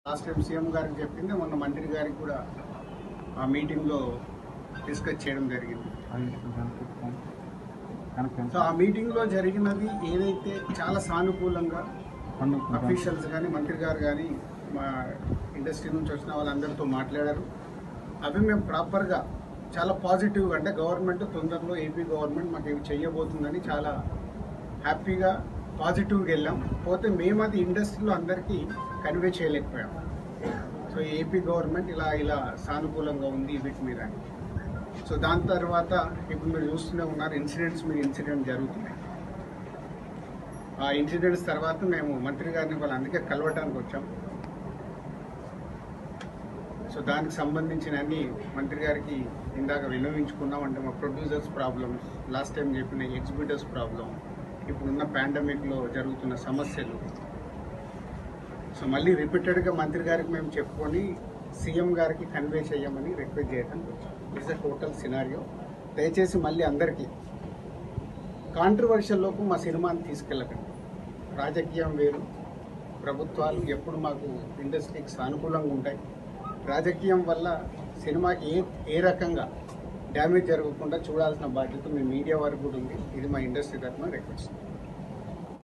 Last time CM గారికి చెప్పింది మొన్న మంత్రి గారికి కూడా ఆ మీటింగ్లో డిస్కస్ చేయడం జరిగింది సో ఆ మీటింగ్లో జరిగినది ఏదైతే చాలా సానుకూలంగా అఫీషియల్స్ కానీ మంత్రి గారు కానీ మా ఇండస్ట్రీ నుంచి వచ్చిన వాళ్ళందరితో మాట్లాడారు అవి మేము ప్రాపర్గా చాలా పాజిటివ్గా అంటే గవర్నమెంట్ తొందరలో ఏపీ గవర్నమెంట్ మాకు ఇవి చెయ్యబోతుందని చాలా హ్యాపీగా పాజిటివ్గా వెళ్ళాం పోతే మేము అది ఇండస్ట్రీలో అందరికీ కన్వే చేయలేకపోయాం సో ఏపీ గవర్నమెంట్ ఇలా ఇలా సానుకూలంగా ఉంది వీటి మీద అని. సో దాని తర్వాత ఇప్పుడు మీరు చూస్తూనే ఉన్నారు ఇన్సిడెంట్స్ మీద ఇన్సిడెంట్ జరుగుతున్నాయి ఆ ఇన్సిడెంట్స్ తర్వాత మేము మంత్రి గారిని వాళ్ళు అందుకే కలవడానికి వచ్చాం సో దానికి సంబంధించిన అన్ని మంత్రి గారికి ఇందాక విన్నవించుకున్నాం అంటే మా ప్రొడ్యూసర్స్ ప్రాబ్లమ్స్ లాస్ట్ టైం చెప్పిన ఎగ్జిబిటర్స్ ప్రాబ్లం ఇప్పుడున్న పాండమిక్లో జరుగుతున్న సమస్యలు సో మళ్ళీ రిపీటెడ్గా మంత్రి గారికి మేము చెప్పుకొని సీఎం గారికి కన్వే చేయమని రిక్వెస్ట్ చేయడానికి వచ్చాం ఇస్ అ టోటల్ సినారియో దయచేసి మళ్ళీ అందరికీ కాంట్రవర్షియల్లోకి మా సినిమాని తీసుకెళ్ళకండి రాజకీయం వేరు ప్రభుత్వాలు ఎప్పుడు మాకు ఇండస్ట్రీకి సానుకూలంగా ఉంటాయి రాజకీయం వల్ల సినిమాకి ఏ ఏ రకంగా డ్యామేజ్ జరగకుండా చూడాల్సిన బాధ్యత మీ మీడియా వరకు కూడా ఉంది ఇది మా ఇండస్ట్రీ తరఫున రిక్వెస్ట్